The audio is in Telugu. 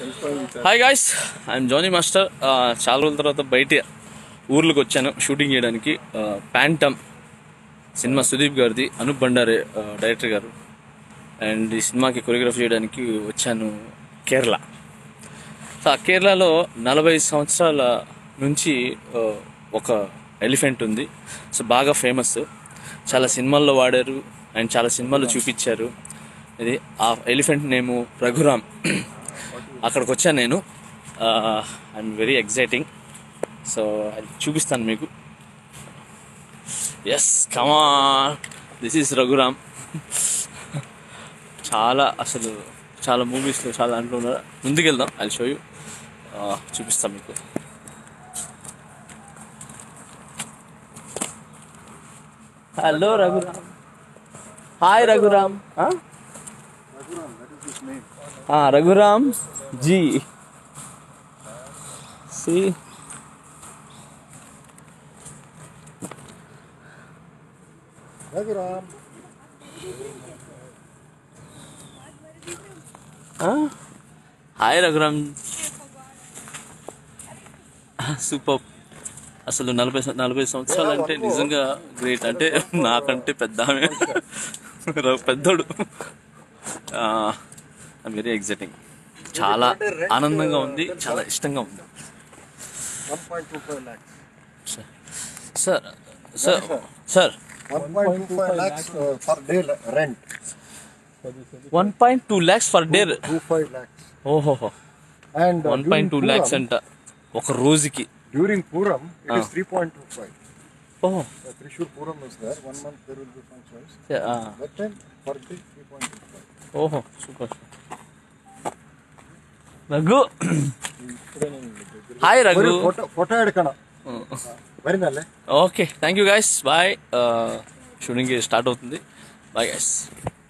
Hi guys I'm Jani master చాలా రోజుల తర్వాత బయట ఊర్లోకి వచ్చాను షూటింగ్ చేయడానికి ప్యాంటమ్ సినిమా సుదీప్ గారిది అనూప్ బండారే ఆ, డైరెక్టర్ గారు అండ్ ఈ సినిమాకి కొరియోగ్రఫీ చేయడానికి వచ్చాను కేరళ సో ఆ కేరళలో నలభై సంవత్సరాల నుంచి ఆ, ఒక ఎలిఫెంట్ ఉంది సో బాగా ఫేమస్ చాలా సినిమాల్లో వాడారు అండ్ చాలా సినిమాల్లో చూపించారు ఇది ఆ ఎలిఫెంట్ నేము రఘురామ్ అక్కడికి వచ్చాను నేను ఐఎమ్ వెరీ ఎగ్జైటింగ్ సో అది చూపిస్తాను మీకు yes comma this is Raghuram చాలా అసలు చాలా మూవీస్లో చాలా దాంట్లో ఉన్నారు ముందుకెళ్దాం అది షో యూ చూపిస్తాం మీకు హలో రఘురామ్ హాయ్ రఘురామ్ రఘురామ్ జీ సి Raghuram. హాయ్ రఘురామ్ సూపర్ అసలు నలభై సం- నలభై సంవత్సరాలు అంటే నిజంగా గ్రేట్ అంటే నాకంటే పెద్ద ఆమె ర- పెద్దోడు వెరీ ఎగ్జైటింగ్ చాలా ఆనందంగా ఉంది చాలా ఇష్టంగా ఉంది 1.25 lakhs. Sir sir sir 1.25 lakhs uh, per day la- rent. One point two lakhs per day 25 lakhs. ఓహో And uh, one point two during lakhs Puram- అంట ఒక రోజుకి During Puram, it is Ah. 3.25. ఓహో The Trishur Puram is there. One month there will be functions. ఆ, That time per day 3.25. ఓహో సూపర్ రఘు హాయ్ రఘు ಬರೀ photo photo ಹಿಡ್ಕಣ ಬರೀನಲ್ಲೇ okay thank you guys bye shooting start అవుతుంది బాయ్ గైస్